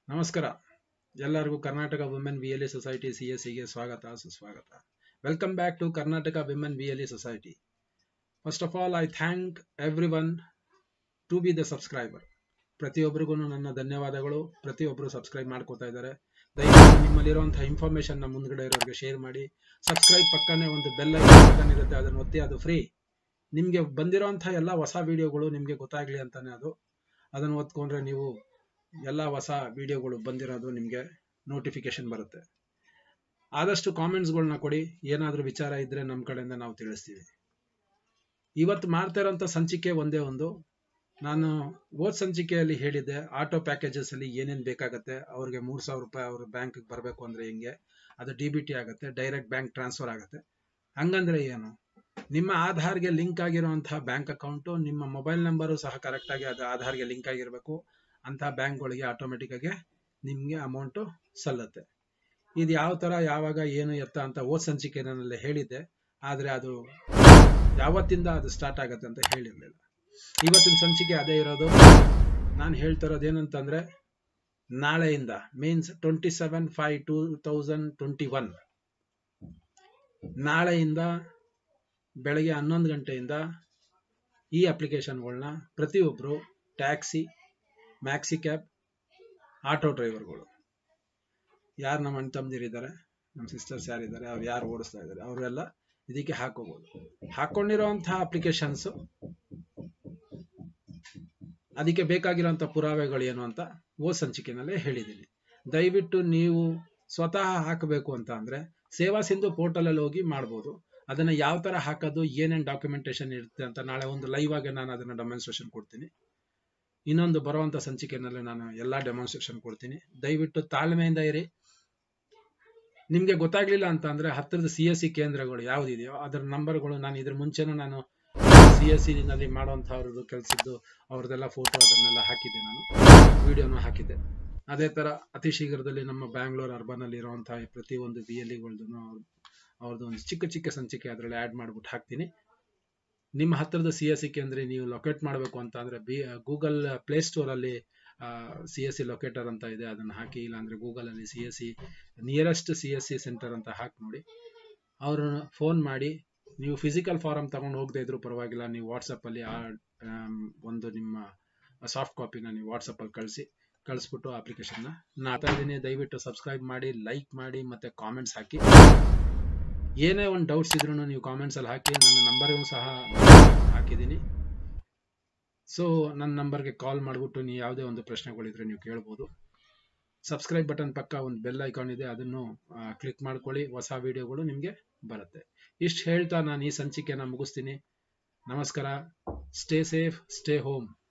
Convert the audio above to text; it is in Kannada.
ನಮಸ್ಕಾರ ಎಲ್ಲರಿಗೂ Karnataka women V L A society C S ಸಿಗೆ ಸ್ವಾಗತ ಸುಸ್ವಾಗತ welcome back to Karnataka women V L A society first of all I thank everyone to be the subscriber ಪ್ರತಿಯೊಬ್ಬರಿಗೂ ನನ್ನ ಧನ್ಯವಾದಗಳು ಪ್ರತಿಯೊಬ್ಬರು ಸಬ್ಸ್ಕ್ರೈಬ್ ಮಾಡ್ಕೋತಾ ಇದ್ದಾರೆ ದಯವಿಟ್ಟು ನಿಮ್ಮಲ್ಲಿರುವಂತಹ ಇನ್ಫಾರ್ಮೇಶನ್ ನ ಮುಂದ್ಗಡೆ ಇರೋರಿಗೆ ಶೇರ್ ಮಾಡಿ ಸಬ್ಸ್ಕ್ರೈಬ್ ಪಕ್ಕನೇ ಒಂದು ಬೆಲ್ ಬಟನ್ ಇರುತ್ತೆ ಅದನ್ನು ಒತ್ತಿ ಅದು ಫ್ರೀ ನಿಮಗೆ ಬಂದಿರೋಂಥ ಎಲ್ಲ ಹೊಸ ವಿಡಿಯೋಗಳು ನಿಮಗೆ ಗೊತ್ತಾಗ್ಲಿ ಅಂತಾನೆ ಅದು ಅದನ್ನು ಒತ್ಕೊಂಡ್ರೆ ನೀವು ಎಲ್ಲ ಹೊಸ ವಿಡಿಯೋಗಳು ಬಂದಿರೋದು ನಿಮಗೆ ನೋಟಿಫಿಕೇಶನ್ ಬರುತ್ತೆ ಆದಷ್ಟು ಕಾಮೆಂಟ್ಸ್ಗಳನ್ನ ಕೊಡಿ ಏನಾದರೂ ವಿಚಾರ ಇದ್ರೆ ನಮ್ಮ ಕಡೆಯಿಂದ ನಾವು ತಿಳಿಸ್ತೀವಿ ಇವತ್ತು ಮಾಡ್ತಾ ಇರೋಂಥ ಸಂಚಿಕೆ ಒಂದೇ ಒಂದು ನಾನು ಓದ್ ಸಂಚಿಕೆಯಲ್ಲಿ ಹೇಳಿದ್ದೆ ಆಟೋ ಪ್ಯಾಕೇಜಸ್ ಅಲ್ಲಿ ಏನೇನು ಬೇಕಾಗತ್ತೆ ಅವ್ರಿಗೆ ಮೂರ್ ಸಾವಿರ ರೂಪಾಯಿ ಅವ್ರ ಬ್ಯಾಂಕ್ ಬರಬೇಕು ಅಂದ್ರೆ ಹೆಂಗೆ ಅದು ಡಿ ಬಿ ಟಿ ಆಗುತ್ತೆ ಡೈರೆಕ್ಟ್ ಬ್ಯಾಂಕ್ ಟ್ರಾನ್ಸ್ಫರ್ ಆಗುತ್ತೆ ಹಂಗಂದ್ರೆ ಏನು ನಿಮ್ಮ ಆಧಾರ್ಗೆ ಲಿಂಕ್ ಆಗಿರುವಂತಹ ಬ್ಯಾಂಕ್ ಅಕೌಂಟು ನಿಮ್ಮ ಮೊಬೈಲ್ ನಂಬರು ಸಹ ಕರೆಕ್ಟ್ ಆಗಿ ಅದು ಆಧಾರ್ಗೆ ಲಿಂಕ್ ಆಗಿರಬೇಕು ಅಂತಹ ಬ್ಯಾಂಕ್ಗಳಿಗೆ ಆಟೋಮೆಟಿಕ್ ಆಗಿ ನಿಮಗೆ ಅಮೌಂಟು ಸಲ್ಲುತ್ತೆ ಇದು ಯಾವ ತರ ಯಾವಾಗ ಏನು ಎತ್ತ ಅಂತ ಓದ್ ಸಂಚಿಕೆನಲ್ಲಿ ಹೇಳಿದ್ದೆ ಆದ್ರೆ ಅದು ಯಾವತ್ತಿಂದ ಅದು ಸ್ಟಾರ್ಟ್ ಆಗತ್ತೆ ಅಂತ ಹೇಳಿರ್ಲಿಲ್ಲ ಇವತ್ತಿನ ಸಂಚಿಕೆ ಅದೇ ಇರೋದು ನಾನು ಹೇಳ್ತಾ ಇರೋದು ಏನಂತಂದ್ರೆ ನಾಳೆಯಿಂದ means twenty seven five two thousand twenty one ನಾಳೆಯಿಂದ ಬೆಳಗ್ಗೆ ಹನ್ನೊಂದು ಗಂಟೆಯಿಂದ ಈ ಅಪ್ಲಿಕೇಶನ್ಗಳನ್ನ ಪ್ರತಿಯೊಬ್ಬರು ಟ್ಯಾಕ್ಸಿ ಮ್ಯಾಕ್ಸಿ ಕ್ಯಾಬ್ ಆಟೋ ಡ್ರೈವರ್ಗಳು ಯಾರು ನಮ್ಮ ಅಣ್ಣ ತಮ್ಮದಿರಿದ್ದಾರೆ ನಮ್ಮ ಸಿಸ್ಟರ್ಸ್ ಯಾರಿದ್ದಾರೆ ಅವ್ರು ಯಾರು ಓಡಿಸ್ತಾ ಇದ್ದಾರೆ ಅವರೆಲ್ಲ ಇದಕ್ಕೆ ಹಾಕೋಬಹುದು ಹಾಕೊಂಡಿರುವಂತಹ ಅಪ್ಲಿಕೇಶನ್ಸ್ ಅದಕ್ಕೆ ಬೇಕಾಗಿರುವಂತಹ ಪುರಾವೆಗಳು ಏನು ಅಂತ ಓ ಸಂಚಿಕೆನಲ್ಲೇ ಹೇಳಿದ್ದೀನಿ ದಯವಿಟ್ಟು ನೀವು ಸ್ವತಃ ಹಾಕಬೇಕು ಅಂತ ಅಂದ್ರೆ ಸೇವಾ ಸಿಂಧು ಪೋರ್ಟಲ್ ಅಲ್ಲಿ ಹೋಗಿ ಮಾಡ್ಬೋದು ಅದನ್ನ ಯಾವ ತರ ಹಾಕೋದು ಏನೇನ್ ಡಾಕ್ಯುಮೆಂಟೇಶನ್ ಇರುತ್ತೆ ಅಂತ ನಾಳೆ ಒಂದು ಲೈವ್ ಆಗಿ ನಾನು ಅದನ್ನ ಡೆಮಾನ್ಸ್ಟ್ರೇಷನ್ ಕೊಡ್ತೀನಿ ಇನ್ನೊಂದು ಬರುವಂತ ಸಂಚಿಕೆನಲ್ಲಿ ನಾನು ಎಲ್ಲಾ ಡೆಮಾನ್ಸ್ಟ್ರೇಷನ್ ಕೊಡ್ತೀನಿ ದಯವಿಟ್ಟು ತಾಳ್ಮೆಯಿಂದ ಇರಿ ನಿಮ್ಗೆ ಗೊತ್ತಾಗ್ಲಿಲ್ಲ ಅಂತ ಅಂದ್ರೆ ಹತ್ತಿರದ ಸಿ ಎಸ್ ಸಿ ಕೇಂದ್ರಗಳು ಯಾವ್ದಿದೆಯೋ ಅದರ ನಂಬರ್ಗಳು ನಾನು ಇದ್ರ ಮುಂಚೆನೂ ನಾನು ಸಿ ಎಸ್ ಸಿ ನಲ್ಲಿ ಮಾಡುವಂತಹವ್ರದ್ದು ಕೆಲಸದ್ದು ಅವ್ರದ್ದೆಲ್ಲ ಫೋಟೋ ಅದನ್ನೆಲ್ಲ ಹಾಕಿದ್ದೆ ನಾನು ವಿಡಿಯೋನು ಹಾಕಿದ್ದೆ ಅದೇ ತರ ಅತಿ ಶೀಘ್ರದಲ್ಲಿ ನಮ್ಮ ಬ್ಯಾಂಗ್ಳೂರ್ ಅರ್ಬನ್ ಅಲ್ಲಿ ಇರುವಂತಹ ಪ್ರತಿಯೊಂದು ಬಿ ಎಲ್ ಇಗಳದ್ದು ಅವ್ರದ್ದು ಒಂದು ಚಿಕ್ಕ ಚಿಕ್ಕ ಸಂಚಿಕೆ ಅದರಲ್ಲಿ ಆಡ್ ಮಾಡ್ಬಿಟ್ಟು ಹಾಕ್ತೀನಿ ನಿಮ್ಮ ಹತ್ತಿರದ ಸಿ ಎಸ್ ಸಿ ಕೇಂದ್ರ ನೀವು ಲೊಕೇಟ್ ಮಾಡಬೇಕು ಅಂತ ಅಂದ್ರೆ ಬಿ ಗೂಗಲ್ ಪ್ಲೇ ಸ್ಟೋರ್ ಅಲ್ಲಿ ಸಿ ಎಸ್ ಸಿ ಲೊಕೇಟರ್ ಅಂತ ಇದೆ ಅದನ್ನ ಹಾಕಿ ಇಲ್ಲ ಅಂದ್ರೆ ಗೂಗಲ್ ಅಲ್ಲಿ C S C nearest C S C centre ಅಂತ ಹಾಕಿ ನೋಡಿ ಅವ್ರನ್ನ ಫೋನ್ ಮಾಡಿ ನೀವು ಫಿಸಿಕಲ್ ಫಾರಮ್ ತಗೊಂಡು ಹೋಗದೆ ಇದ್ರು ಪರವಾಗಿಲ್ಲ ನೀವು ವಾಟ್ಸಪ್ ಅಲ್ಲಿ ಆ ಒಂದು ನಿಮ್ಮ ಸಾಫ್ಟ್ ಕಾಪಿನ ನೀವು ವಾಟ್ಸಪ್ ಅಲ್ಲಿ ಕಳಿಸಿ ಕಳಿಸ್ಬಿಟ್ಟು ಅಪ್ಲಿಕೇಶನ್ ನಾತಾ ಇದ್ದೀನಿ ದಯವಿಟ್ಟು ಸಬ್ಸ್ಕ್ರೈಬ್ ಮಾಡಿ ಲೈಕ್ ಮಾಡಿ ಮತ್ತೆ ಕಾಮೆಂಟ್ಸ್ ಹಾಕಿ ಏನೇ ಒಂದು ಡೌಟ್ಸ್ ಇದ್ರೂ ನೀವು ಕಾಮೆಂಟ್ಸ್ ಅಲ್ಲಿ ಹಾಕಿ ನನ್ನ ನಂಬರ್ಗೂ ಸಹ ಹಾಕಿದ್ದೀನಿ ಸೊ ನನ್ನ ನಂಬರ್ಗೆ ಕಾಲ್ ಮಾಡಿಬಿಟ್ಟು ನೀವು ಯಾವುದೇ ಒಂದು ಪ್ರಶ್ನೆಗಳಿದ್ರೆ ನೀವು ಕೇಳ್ಬೋದು ಸಬ್ಸ್ಕ್ರೈಬ್ ಬಟನ್ ಪಕ್ಕ ಒಂದು ಬೆಲ್ ಐಕಾನ್ ಇದೆ ಅದನ್ನು ಕ್ಲಿಕ್ ಮಾಡ್ಕೊಳ್ಳಿ ಹೊಸ ವಿಡಿಯೋಗಳು ನಿಮಗೆ ಬರುತ್ತೆ ಇಷ್ಟು ಹೇಳ್ತಾ ನಾನು ಈ ಸಂಚಿಕೆನ ಮುಗಿಸ್ತೀನಿ ನಮಸ್ಕಾರ ಸ್ಟೇ ಸೇಫ್ ಸ್ಟೇ ಹೋಮ್